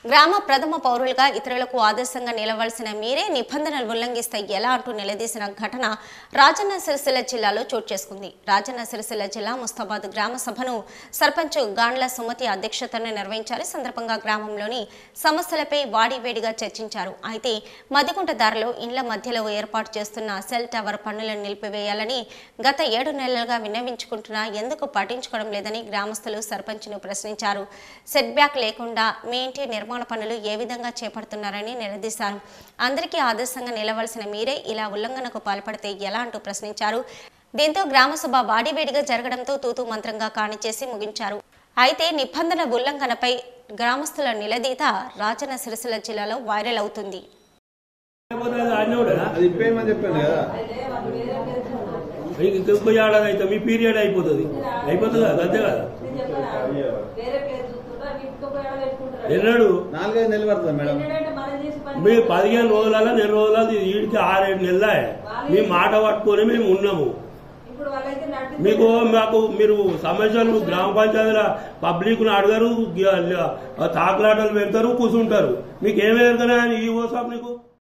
గ్రామ ప్రథమ పౌరులుగా ఇతరులకు ఆదర్శంగా నిలవలసిన మీరే నిబంధనలు ఉల్లంఘిస్తే ఎలా అంటూ నిలదీసిన ఘటన రాజన్న సిరిసిల్ల జిల్లాలో చోటు చేసుకుంది రాజన్న సిరిసిల్ల జిల్లా ముస్తాబాద్ గ్రామ సభను సర్పంచ్ గాండ్ల సుమతి అధ్యక్షతన నిర్వహించారు ఈ సందర్భంగా గ్రామంలోని సమస్యలపై వాడివేడిగా చర్చించారు అయితే మదికుంట దారిలో ఇండ్ల మధ్యలో ఏర్పాటు చేస్తున్న సెల్ టవర్ పనులను నిలిపివేయాలని గత ఏడు నెలలుగా విన్నవించుకుంటున్నా ఎందుకు పట్టించుకోవడం లేదని గ్రామస్తులు సర్పంచ్ను ప్రశ్నించారు సెట్ బ్యాక్ లేకుండా మీ ఇంటి నిర్మాణ పనులు ఏ విధంగా చేపడుతున్నారని నిలదీశారు అందరికీ ఆదర్శంగా నిలవలసిన మీరే ఇలా ఉల్లంఘనకు పాల్పడితే ఎలా అంటూ ప్రశ్నించారు దీంతో గ్రామసభ వాడివేడిగా జరగడంతో తూతూ మంత్రంగా కానిచేసి ముగించారు అయితే నిబంధన ఉల్లంఘనపై గ్రామస్తుల నిలదీత రాజన్న సిరిసిల్ల జిల్లాలో వైరల్ అవుతుంది అయిపోతుంది అది ఆడనే ఉండదా అది ఇప్పేయమని చెప్పాను కదా మీకు ఇంకొక ఏడాది అయితే మీ పీరియడ్ అయిపోతుంది అయిపోతుంది కదా అంతే కదా ఎన్నడు నాలుగైదు నెలలు పడుతుంది మేడం మీ పదిహేను రోజులలో నెల రోజులలో వీడికి ఆరేడు నెలలే మీ మాట పట్టుకొని మేము ఉన్నాము మీకు మాకు మీరు సమస్యలు గ్రామ పంచాయతీల పబ్లిక్ ను అడగరు తాకులాటలు పెడతారు కూర్చుంటారు మీకు ఏమేరు కదా ఈ ఓసాబ్ నీకు